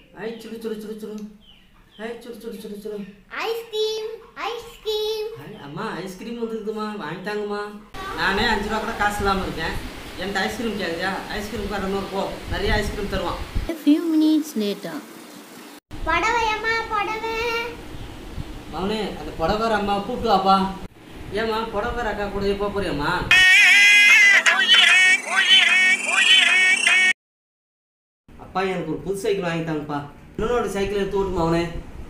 ஐ சுடு சுடு சுடு சுடு ஐ சுடு சுடு சுடு சுடு ஐஸ்கிரீம் ஐஸ்கிரீம் ஐ, அம்மா ஐஸ்கிரீம் வந்துருக்குமா வாங்கிட்டாங்கம்மா நானே அஞ்சு ரூபா கூட காசு இல்லாமல் இருக்கேன் என்கிட்ட ஐஸ்கிரீம் கேட்குறியா ஐஸ்கிரீம் கடனூறு போ நிறைய ஐஸ்கிரீம் தருவான் A few minutes later. புடவை அம்மா புடவை மவனே அந்த புடவர் அம்மா கூப்பிட்டு வாப்பா ஏம்மா புடவர் அக்கா கூட போக போறியம்மா அப்பா எனக்கு ஒரு புது சைக்கிள் வாங்கிட்டாங்கப்பா இன்னொரு சைக்கிள் எடுத்து ஓட்டுமா அவனே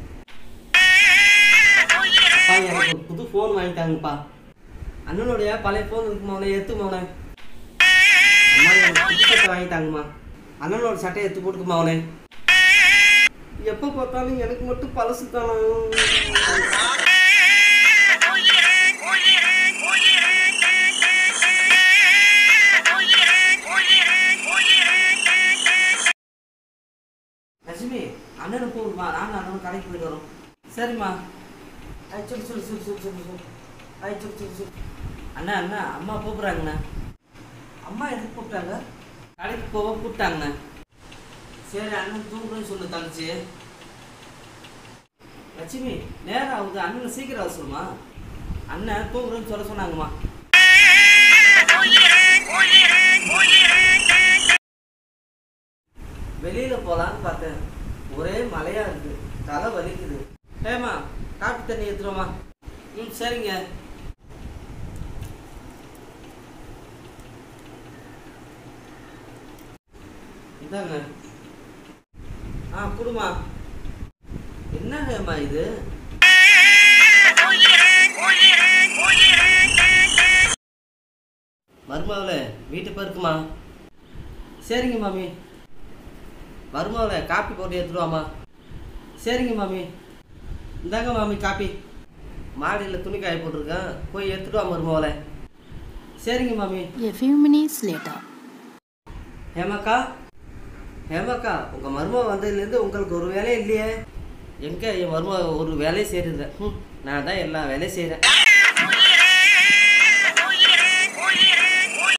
அப்பா எனக்கு ஒரு புது ஃபோன் வாங்கிட்டாங்கப்பா அண்ணனுடைய பழைய ஃபோன் இருக்குமா அவனை எடுத்துமா அவனை அம்மா எனக்கு புது சட்டை வாங்கிட்டாங்கம்மா அண்ணனோட சட்டையை எடுத்து போட்டுக்குமா அவனே எப்போ பார்த்தாலும் எனக்கு மட்டும் பழசு தானே லட்சுமி அண்ணனை கூப்பிடுமா நானும் அண்ணனும் கடைக்கு போயிட்டு வரோம் சரிம்மா ஐ சொல்லு சொல்லு சொல்லு சொல்லு சொல்லு சொல்லு ஐ சொல்லு சொல்லு சொல்லு அண்ணா அண்ணா அம்மா கூப்பிட்றாங்கண்ணா அம்மா எதுக்கு கூப்பிட்டாங்க கடைக்கு போக கூப்பிட்டாங்கண்ணா சரி அண்ணன் தூங்குறேன்னு சொல்லு தங்கச்சி லட்சுமி நேரம் ஆகுது அண்ணனை சீக்கிரம் வர சொல்லுமா அண்ணன் தூங்குறேன்னு சொல்ல சொன்னாங்கம்மா வெளியில போலான்னு பார்த்தேன் ஒரே மழையா இருக்கு தலை வலிக்குது ஏமா காப்பி தண்ணி எடுத்துருவோமா ம் சரிங்க இதாங்க ஆ குடுமா என்னங்கம்மா இது மருமாவில் வீட்டு பருக்குமா சரிங்க மாமி மருமாவில் காப்பி போட்டு எடுத்துருவாம்மா சரிங்க மாமி இந்தாங்க மாமி காப்பி மாடியில் துணி காய போட்டிருக்கேன் போய் எடுத்துட்டு வா மருமாவில் சரிங்க மாமி A few minutes later. ஹேமாக்கா ஹேமாக்கா உங்கள் மருமக வந்ததுலேருந்து உங்களுக்கு ஒரு வேலையும் இல்லையே எங்கே என் மருமக ஒரு வேலையும் செய்யறதில்ல ம் நான் தான் எல்லா வேலையும் செய்கிறேன்